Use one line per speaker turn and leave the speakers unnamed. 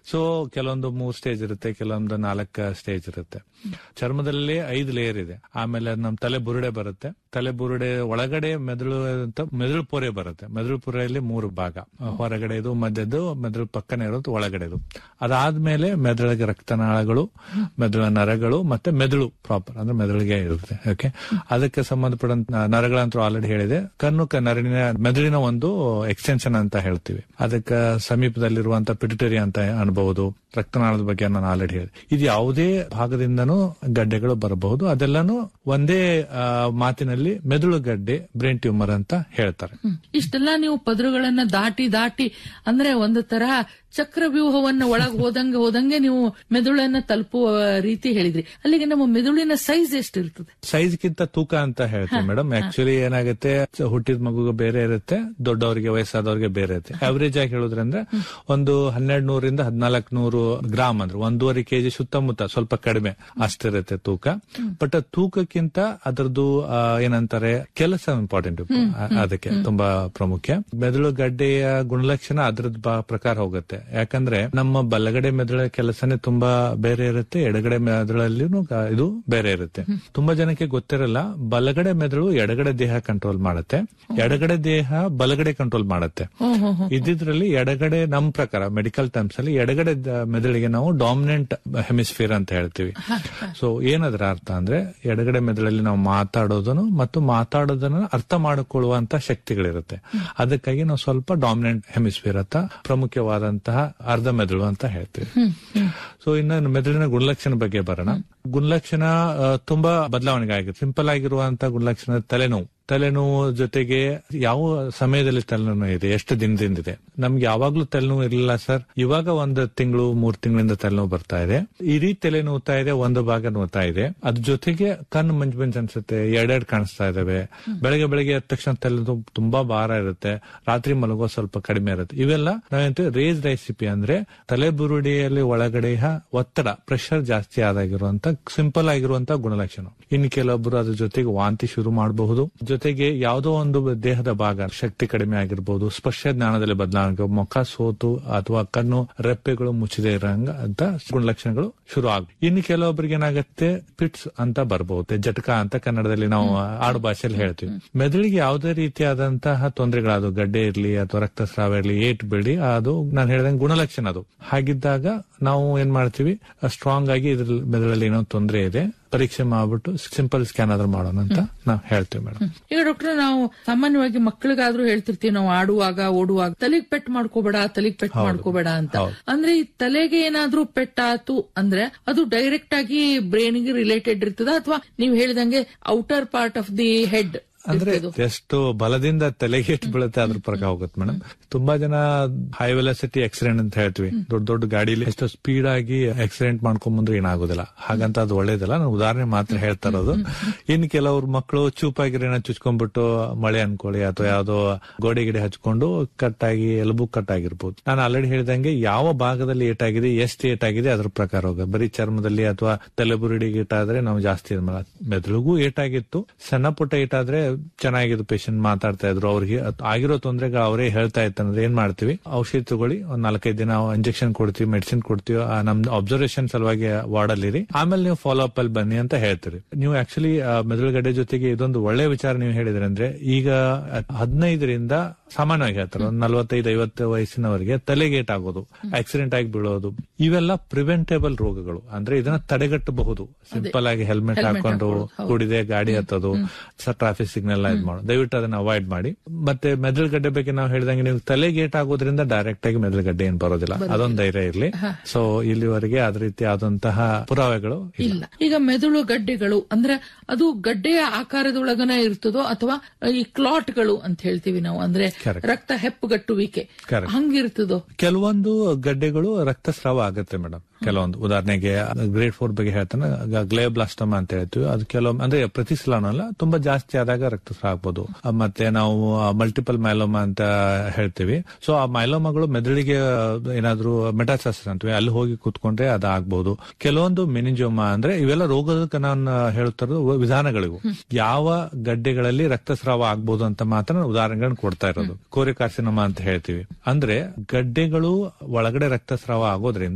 So ಕೆಲವೊಂದು ಮೂರ್ stage ಇರುತ್ತೆ ಕೆಲವೊಂದು ನಾಲ್ಕು ಸ್ಟೇಜ್ ಇರುತ್ತೆ ಚರ್ಮದಲ್ಲಿ ಐದು ಲೇಯರ್ ಇದೆ ಆಮೇಲೆ ನಮ್ ತಲೆ ಬುರುಡೆ ಬರುತ್ತೆ ತಲೆ ಬುರುಡೆ ಒಳಗಡೆ ಮೆದುಳು ಅಂತ ಮೆದುಳು ಪೊರೆ ಬರುತ್ತೆ ಮೆದುಳು ಪೊರೆಯಲ್ಲಿ ಮೂರು ಭಾಗ ಹೊರಗಡೆ ಇದು ಮಧ್ಯದ್ದು ಮೆದುಳು ಪಕ್ಕನೆ ಇರೋದು ಒಳಗಡೆದು ಅದಾದ್ಮೇಲೆ ಮೆದುಳಿಗೆ ರಕ್ತನಾಳಗಳು ಮೆದುಳ ನರಗಳು ಮತ್ತೆ ಮೆದುಳು ಪ್ರಾಪರ್ ಅಂದ್ರೆ ಮೆದುಳಿಗೆ ಇರುತ್ತೆ ಓಕೆ ಅದಕ್ಕೆ ಸಂಬಂಧಪಟ್ಟಂತ ನರಗಳಂತೂ ಆಲ್ರೆಡಿ ಹೇಳಿದೆ ಕಣ್ಣು ಕ- ನರಳಿನ ಮೆದುಳಿನ ಒಂದು ಎಕ್ಸ್ಟೆನ್ಷನ್ ಅಂತ ಹೇಳ್ತೀವಿ ಅದಕ್ಕೆ ಸಮೀಪದಲ್ಲಿರುವಂತ ಪಿಟುಟರಿ ಅಂತ ಅನ್ಬಹುದು ರಕ್ತನಾಳದ ಬಗ್ಗೆ ನಾನು ಆಲ್ರೆಡಿ ಹೇಳಿದೆ ಇದು ಯಾವುದೇ ಭಾಗದಿಂದನೂ ಗಡ್ಡೆಗಳು ಬರಬಹುದು ಅದೆಲ್ಲಾನು ಒಂದೇ ಆ, ಮಾತಿನಲ್ಲಿ ಮೆದುಳು ಗಡ್ಡೆ ಬ್ರೈನ್ ಟ್ಯೂಮರ್ ಅಂತ ಹೇಳ್ತಾರೆ
ಹ್ಮ್. ಇಷ್ಟೆಲ್ಲ ನೀವು ಪದರುಗಳನ್ನ ದಾಟಿ ದಾಟಿ ಅಂದ್ರೆ ಒಂದು ತರಹ ಚಕ್ರವ್ಯೂಹವನ್ನ ಒಳಗ್ ಹೋದಂಗೆ ಹೋದಂಗೆ ನೀವು ಮೆದುಳನ್ನ ತಲುಪುವ ರೀತಿ ಹೇಳಿದ್ರಿ ಅಲ್ಲಿಗೆ ನಮ್ಮ ಮೆದುಳಿನ ಸೈಜ್ ಎಷ್ಟಿರ್ತದೆ
ಸೈಜ್ಗಿಂತ ತೂಕ ಅಂತ ಹೇಳ್ತೀವಿ ಮೇಡಮ್ ಆಕ್ಚುಲಿ ಏನಾಗುತ್ತೆ ಹುಟ್ಟಿದ ಮಗುಗೆ ಬೇರೆ ಇರುತ್ತೆ ದೊಡ್ಡವರಿಗೆ ವಯಸ್ಸಾದವ್ರಿಗೆ ಬೇರೆ ಇರುತ್ತೆ ಅವರೇಜ್ ಆಗಿ ಹೇಳುದ್ರಂದ್ರೆ ಒಂದು ಹನ್ನೆರಡು ನೂರಿಂದ ಹದಿನಾಲ್ಕು ನೂರು ಗ್ರಾಮ್ ಅಂದ್ರೆ ಒಂದೂವರೆ ಕೆಜಿ ಸುತ್ತಮುತ್ತ ಸ್ವಲ್ಪ ಕಡಿಮೆ ಅಷ್ಟಿರುತ್ತೆ ತೂಕ ಬಟ್ ತೂಕಕ್ಕಿಂತ ಅದರದ್ದು ಆ, ಏನಂತಾರೆ ಕೆಲಸ ಇಂಪಾರ್ಟೆಂಟ್ ಅದಕ್ಕೆ ತುಂಬಾ ಪ್ರಾಮುಖ್ಯ ಮೆದುಳು ಗಡ್ಡೆಯ ಗುಣಲಕ್ಷಣ ಅದ್ರದ್ದು ಬಾ- ಪ್ರಕಾರ ಹೋಗುತ್ತೆ ಯಾಕಂದ್ರೆ ನಮ್ಮ ಬಲಗಡೆ ಮೆದುಳ ಕೆಲಸನೇ ತುಂಬಾ ಬೇರೆ ಇರುತ್ತೆ ಎಡಗಡೆ ಮೆದುಳಲ್ಲಿನೂ ಗ- ಇದು ಬೇರೆ ಇರುತ್ತೆ ತುಂಬಾ ಜನಕ್ಕೆ ಗೊತ್ತಿರಲ್ಲ ಬಲಗಡೆ ಮೆದುಳು ಎಡಗಡೆ ದೇಹ ಕಂಟ್ರೋಲ್ ಮಾಡುತ್ತೆ ಎಡಗಡೆ ದೇಹ ಬಲಗಡೆ ಕಂಟ್ರೋಲ್ ಮಾಡುತ್ತೆ ಇದ್ದಿದ್ರಲ್ಲಿ ಎಡಗಡೆ ನಮ್ ಪ್ರಕಾರ ಮೆಡಿಕಲ್ ಟರ್ಮ್ಸ್ ಅಲ್ಲಿ ಎಡಗಡೆ ದ- ಮೆದುಳಿಗೆ ನಾವು ಡಾಮಿನೆಂಟ್ ಹೆಮಿಸ್ಫಿಯರ್ ಅಂತ ಹೇಳ್ತೀವಿ ಸೊ ಏನದ್ರ ಅರ್ಥ ಅಂದ್ರೆ ಎಡಗಡೆ ಮೆದುಳಲ್ಲಿ ನಾವು ಮಾತಾಡೋದನ್ನು ಮತ್ತು ಮಾತಾಡೋದನ್ನ ಅರ್ಥ ಮಾಡಿಕೊಳ್ಳುವಂತ ಶಕ್ತಿಗಳಿರುತ್ತೆ ಅದಕ್ಕಾಗಿ ನಾವು ಸ್ವಲ್ಪ ಡಾಮಿನೆಂಟ್ ಹೆಮಿಸ್ಫಿಯರ್ ಅಂತ ಪ್ರಮುಖವಾದಂತಹ ಅರ್ಧ ಮೆದುಳು ಅಂತ ಹೇಳ್ತೀವಿ ಸೊ ಇನ್ನು ಮೆದುಳಿನ ಗುಣಲಕ್ಷಣ ಬಗ್ಗೆ ಬರೋಣ ಗುಣಲಕ್ಷಣ ಆ, ತುಂಬಾ ಬದಲಾವಣೆ ಆಗಿದೆ ಸಿಂಪಲ್ ಆಗಿರುವಂತ ಗುಣಲಕ್ಷಣ ತಲೆನೋವು ತಲೆನೋವು ಜೊತೆಗೆ ಯಾವ ಸಮಯದಲ್ಲಿ ತಲೆನೋವು ಇದೆ ಎಷ್ಟು ದಿನದಿಂದ ಇದೆ ನಮ್ಗೆ ಯಾವಾಗ್ಲೂ ತಲೆನೋವು ಇರಲಿಲ್ಲ ಸರ್ ಇವಾಗ ಒಂದು ತಿಂಗಳು ಮೂರ್ ತಿಂಗಳಿಂದ ತಲೆನೋವು ಬರ್ತಾ ಇದೆ ಇಡೀ ತಲೆ ನೋವ್ತಾ ಇದೆ ಒಂದು ಭಾಗ ನೋವ್ತಾ ಇದೆ ಅದ್ರ ಜೊತೆಗೆ ಕಣ್ಣು ಮಂಜು ಮಂಜು ಅನ್ಸುತ್ತೆ ಎರಡೆರಡು ಕಾಣಿಸ್ತಾ ಇದಾವೆ ಬೆಳಗ್ಗೆ ಬೆಳಗ್ಗೆ ಎದ್ದ ತಕ್ಷಣ ತಲೆನೋವು ತುಂಬಾ ಭಾರ ಇರುತ್ತೆ ರಾತ್ರಿ ಮಲಗೋ ಸ್ವಲ್ಪ ಕಡಿಮೆ ಇರುತ್ತೆ ಇವೆಲ್ಲ ನಾವೇಂತ ರೇಸ್ ರೆಸಿಪಿ ಅಂದ್ರೆ ತಲೆ ಬುರುಡಿಯಲ್ಲಿ ಒಳಗಡೆ ಒತ್ತಡ ಪ್ರೆಷರ್ ಜಾಸ್ತಿ ಆದಾಗಿರುವಂತ ಸಿಂಪಲ್ ಆಗಿರುವಂತ ಗುಣಲಕ್ಷಣ ಇನ್ನು ಕೆಲವೊಬ್ರು ಅದ್ರ ಜೊತೆಗೆ ವಾಂತಿ ಶುರು ಮಾಡಬಹುದು ಜೊತೆಗೆ ಯಾವುದೋ ಒಂದು ದೇಹದ ಭಾಗ ಶಕ್ತಿ ಕಡಿಮೆ ಆಗಿರ್ಬೋದು ಸ್ಪರ್ಶ ಜ್ಞಾನದಲ್ಲಿ ಬದಲಾವಣೆ ಮುಖ ಸೋತು ಅಥವಾ ಕಣ್ಣು ರೆಪ್ಪೆಗಳು ಮುಚ್ಚದೆ ಇರಂಗ ಅಂತ ಗುಣಲಕ್ಷಣಗಳು ಶುರು ಆಗ ಇನ್ನು ಕೆಲವೊಬ್ಬರಿಗೆ ಏನಾಗುತ್ತೆ ಪಿಟ್ಸ್ ಅಂತ ಬರಬಹುದು ಜಟಕ ಅಂತ ಕನ್ನಡದಲ್ಲಿ ನಾವು ಆಡು ಭಾಷೆಯಲ್ಲಿ ಹೇಳ್ತೀವಿ ಮೆದುಳಿಗೆ ಯಾವುದೇ ರೀತಿಯಾದಂತಹ ತೊಂದರೆಗಳಾದ ಗಡ್ಡೆ ಇರ್ಲಿ ಅಥವಾ ರಕ್ತಸ್ರಾವ ಇರ್ಲಿ ಏಟ್ ಬಿಡಿ ಅದು ನಾನು ಹೇಳಿದಂಗೆ ಗುಣಲಕ್ಷಣ ಅದು ಹಾಗಿದ್ದಾಗ ನಾವು ಏನ್ ಮಾಡ್ತೀವಿ ಸ್ಟ್ರಾಂಗ್ ಆಗಿ ಇದ್ರ ಮೆದುಳಲ್ಲಿ ಏನೋ ತೊಂದರೆ ಇದೆ ಪರೀಕ್ಷೆ ಮಾಡ್ಬಿಟ್ಟು ಸಿಂಪಲ್ ಸ್ಕ್ಯಾನ್ ಆದ್ರೂ ಮಾಡೋಣ ಅಂತ ನಾವು ಹೇಳ್ತೀವಿ ಮೇಡಮ್
ಈಗ ಡಾಕ್ಟರ್ ನಾವು ಸಾಮಾನ್ಯವಾಗಿ ಮಕ್ಕಳಿಗಾದ್ರೂ ಹೇಳ್ತಿರ್ತೀವಿ ನಾವು ಆಡುವಾಗ ಓಡುವಾಗ ತಲೆಗ್ ಪೆಟ್ ಮಾಡ್ಕೋಬೇಡ ತಲೆಗ್ ಪೆಟ್ ಮಾಡ್ಕೋಬೇಡ ಅಂತ ಅಂದ್ರೆ ಈ ತಲೆಗೆ ಏನಾದ್ರೂ ಪೆಟ್ಟಾತು ಅಂದ್ರೆ ಅದು ಡೈರೆಕ್ಟ್ ಆಗಿ ಬ್ರೈನ್ ಗೆ ರಿಲೇಟೆಡ್ ಇರ್ತದ ಅಥವಾ ನೀವು ಹೇಳಿದಂಗೆ outer part of the head
ಅಂದ್ರೆ ಎಷ್ಟು ಬಲದಿಂದ ತಲೆಗೆ ಎಷ್ಟು ಬೀಳುತ್ತೆ ಅದ್ರ ಪ್ರಕಾರ ಹೋಗುತ್ತೆ ಮೇಡಮ್ ತುಂಬಾ ಜನ ಹೈ ವೆಲಾಸಿಟಿ ಆಕ್ಸಿಡೆಂಟ್ ಅಂತ ಹೇಳ್ತೀವಿ ದೊಡ್ಡ ದೊಡ್ಡ ಗಾಡಿಲಿ ಎಷ್ಟು ಸ್ಪೀಡ್ ಆಗಿ ಆಕ್ಸಿಡೆಂಟ್ ಮಾಡ್ಕೊಂಡ್ ಬಂದ್ರೆ ಏನಾಗೋದಿಲ್ಲ ಹಾಗಂತ ಅದು ಒಳ್ಳೇದಲ್ಲ ನಾನು ಉದಾಹರಣೆ ಮಾತ್ರ ಹೇಳ್ತಾ ಇರೋದು ಇನ್ನು ಕೆಲವ್ರು ಮಕ್ಕಳು ಚೂಪಾಗಿರೋ ಏನೋ ಚುಚ್ಕೊಂಡ್ಬಿಟ್ಟು ಮಳೆ ಅನ್ಕೊಳ್ಳಿ ಅಥವಾ ಯಾವ್ದೋ ಗೋಡೆ ಗಿಡೆ ಹಚ್ಕೊಂಡು ಕಟ್ಟಾಗಿ ಎಲುಬು ಕಟ್ಟಾಗಿರ್ಬೋದು ನಾನು ಆಲ್ರೆಡಿ ಹೇಳಿದಂಗೆ ಯಾವ ಭಾಗದಲ್ಲಿ ಏಟಾಗಿದೆ ಎಷ್ಟು ಏಟಾಗಿದೆ ಅದ್ರ ಪ್ರಕಾರ ಹೋಗ ಬರೀ ಚರ್ಮದಲ್ಲಿ ಅಥವಾ ತಲೆಬುರುಡಿಗೆ ಏಟಾದ್ರೆ ನಾವು ಜಾಸ್ತಿ ಇದ್ ಮಾಡಲ್ಲ. ಮೆದುಳಿಗೂ ಏಟಾಗಿತ್ತು ಸಣ್ಣ ಪುಟ್ಟ ಏಟಾದ್ರೆ ಚೆನ್ನಾಗಿದ್ದು ಪೇಷಂಟ್ ಮಾತಾಡ್ತಾ ಇದ್ರು ಅವ್ರಿಗೆ ಅದ್ ಆಗಿರೋ ತೊಂದರೆಗಳು ಅವರೇ ಹೇಳ್ತಾ ಇತ್ತಂದ್ರೆ ಏನ್ ಮಾಡ್ತೀವಿ ಔಷಧಿ ತಗೊಳ್ಳಿ ಒಂದ್ ನಾಲ್ಕೈದು ದಿನ ಇಂಜೆಕ್ಷನ್ ಕೊಡ್ತೀವಿ ಮೆಡಿಸಿನ್ ಕೊಡ್ತೀವಿ ಆ ನಮ್ದು ಅಬ್ಸರ್ವೇಷನ್ ಸಲುವಾಗಿ ವಾರ್ಡ್ ಅಲ್ಲಿ ಆಮೇಲೆ ನೀವು ಫಾಲೋ ಅಪ್ ಅಲ್ಲಿ ಬನ್ನಿ ಅಂತ ಹೇಳ್ತೀರಿ ನೀವು ಆಕ್ಚುಲಿ ಮೆದುಳುಗಡ್ಡೆ ಜೊತೆಗೆ ಇದೊಂದು ಒಳ್ಳೆ ವಿಚಾರ ನೀವು ಹೇಳಿದ್ರಿ ಅಂದ್ರೆ ಈಗ ಹದಿನೈದರಿಂದ ಸಾಮಾನ್ಯವಾಗಿ ಹೇಳ್ತಾರೆ ಒಂದು ನಲವತ್ತೈದು ಐವತ್ತು ವಯಸ್ಸಿನವರಿಗೆ ತಲೆಗೇಟ್ ಆಗೋದು ಆಕ್ಸಿಡೆಂಟ್ ಆಗಿ ಬೀಳೋದು ಇವೆಲ್ಲ ಪ್ರಿವೆಂಟೇಬಲ್ ರೋಗಗಳು ಅಂದ್ರೆ ಇದನ್ನ ತಡೆಗಟ್ಟಬಹುದು ಸಿಂಪಲ್ ಆಗಿ ಹೆಲ್ಮೆಟ್ ಹಾಕೊಂಡು ಕುಡಿದೆ ಗಾಡಿ ಹತ್ತೋದು ಟ್ರಾಫಿಕ್ ಸಿಗ್ನಲ್ ಇದ್ ಮಾಡೋದು ದಯವಿಟ್ಟು ಅದನ್ನ ಅವಾಯ್ಡ್ ಮಾಡಿ ಮತ್ತೆ ಮೆದುಳುಗಡ್ಡೆ ಬಗ್ಗೆ ನಾವು ಹೇಳಿದಂಗೆ ನೀವು ತಲೆಗೇಟ್ ಆಗೋದ್ರಿಂದ ಡೈರೆಕ್ಟ್ ಆಗಿ ಮೆದುಳುಗಡ್ಡೆ ಏನ್ ಬರೋದಿಲ್ಲ ಅದೊಂದು ಧೈರ್ಯ ಇರ್ಲಿ ಸೊ ಇಲ್ಲಿವರೆಗೆ ಅದ ರೀತಿ ಆದಂತಹ ಪುರಾವೆಗಳು ಇಲ್ಲ
ಇಲ್ಲ ಈಗ ಮೆದುಳು ಗಡ್ಡೆಗಳು ಅಂದ್ರೆ ಅದು ಗಡ್ಡೆಯ ಆಕಾರದೊಳಗನೆ ಇರ್ತದೋ ಅಥವಾ ಈ ಕ್ಲಾಟ್ಗಳು ಅಂತ ಹೇಳ್ತೀವಿ ನಾವು ಅಂದ್ರೆ ರಕ್ತ ಹೆಪ್ಪುಗಟ್ಟುವಿಕೆ
Correct.
ಹಂಗಿರ್ತದೋ
ಕೆಲವೊಂದು ಗಡ್ಡೆಗಳು ರಕ್ತಸ್ರಾವ ಆಗುತ್ತೆ ಮೇಡಮ್ ಕೆಲವೊಂದು ಉದಾಹರಣೆಗೆ ಗ್ರೇಡ್ ಫೋರ್ ಬಗ್ಗೆ ಹೇಳ್ತಾನೆ ಗ್ಲೇಬ್ಲಾಸ್ಟಮ್ ಅಂತ ಹೇಳ್ತೀವಿ ಅದು ಕೆಲವೊಮ್ಮೆ ಅಂದ್ರೆ ಪ್ರತಿ ಸಲನೂ ಅಲ್ಲ ತುಂಬಾ ಜಾಸ್ತಿ ಆದಾಗ ರಕ್ತಸ್ರಾವ ಆಗ್ಬೋದು ಆ, ಮತ್ತೆ ನಾವು ಮಲ್ಟಿಪಲ್ ಮೈಲೋಮಾ ಅಂತ ಹೇಳ್ತೀವಿ ಸೊ ಆ ಮೈಲೋಮಾಗಳು ಮೆದುಳಿಗೆ ಏನಾದ್ರೂ ಮೆಟಾಸಾಸಿಸ್ ಅಂತೀವಿ ಅಲ್ಲಿ ಹೋಗಿ ಕೂತ್ಕೊಂಡ್ರೆ ಅದಾಗಬಹುದು ಕೆಲವೊಂದು ಮೆನಿಜೋಮಾ ಅಂದ್ರೆ ಇವೆಲ್ಲ ರೋಗದ ನಾನು ಹೇಳ್ತಾ ಇರೋದು ವಿಧಾನಗಳಿವು ಯಾವ ಗಡ್ಡೆಗಳಲ್ಲಿ ರಕ್ತಸ್ರಾವ ಆಗ್ಬೋದು ಅಂತ ಮಾತ್ರ ನಾನು ಉದಾಹರಣೆಗಳನ್ನ ಕೊಡ್ತಾ ಇರೋದು ಕೋರಿಕಾರ್ಸಿನಮಾ ಅಂತ ಹೇಳ್ತೀವಿ ಅಂದ್ರೆ ಗಡ್ಡೆಗಳು ಒಳಗಡೆ ರಕ್ತಸ್ರಾವ ಆಗೋದ್ರಿಂದ